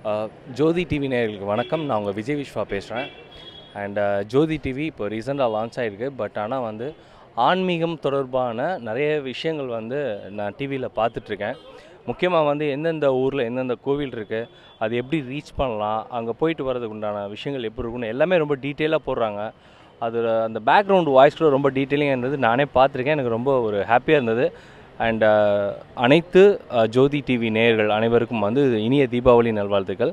அஹ், ஜோதி TV நேயர்களுக்கு வணக்கம் நான் உங்கள் விஜய் விஸ்வா பேசுகிறேன் அண்ட் ஜோதி டிவி இப்போ ரீசெண்டாக லான்ச் ஆகிருக்கு பட் ஆனால் வந்து ஆன்மீகம் தொடர்பான நிறைய விஷயங்கள் வந்து நான் டிவியில் பார்த்துட்ருக்கேன் முக்கியமாக வந்து எந்தெந்த ஊரில் எந்தெந்த கோவில் இருக்குது அது எப்படி ரீச் பண்ணலாம் அங்கே போயிட்டு வரதுக்கு உண்டான விஷயங்கள் எப்படி இருக்குன்னு எல்லாமே ரொம்ப டீட்டெயிலாக போடுறாங்க அது அந்த பேக்ரவுண்ட் வாய்ஸ் கூட ரொம்ப டீட்டெயிலிங்காக இருந்தது நானே பார்த்துருக்கேன் எனக்கு ரொம்ப ஒரு ஹாப்பியாக இருந்தது அண்ட் அனைத்து அஹ், ஜோதி டிவி நேயர்கள் அனைவருக்கும் வந்து இனிய தீபாவளி நல்வாழ்த்துக்கள்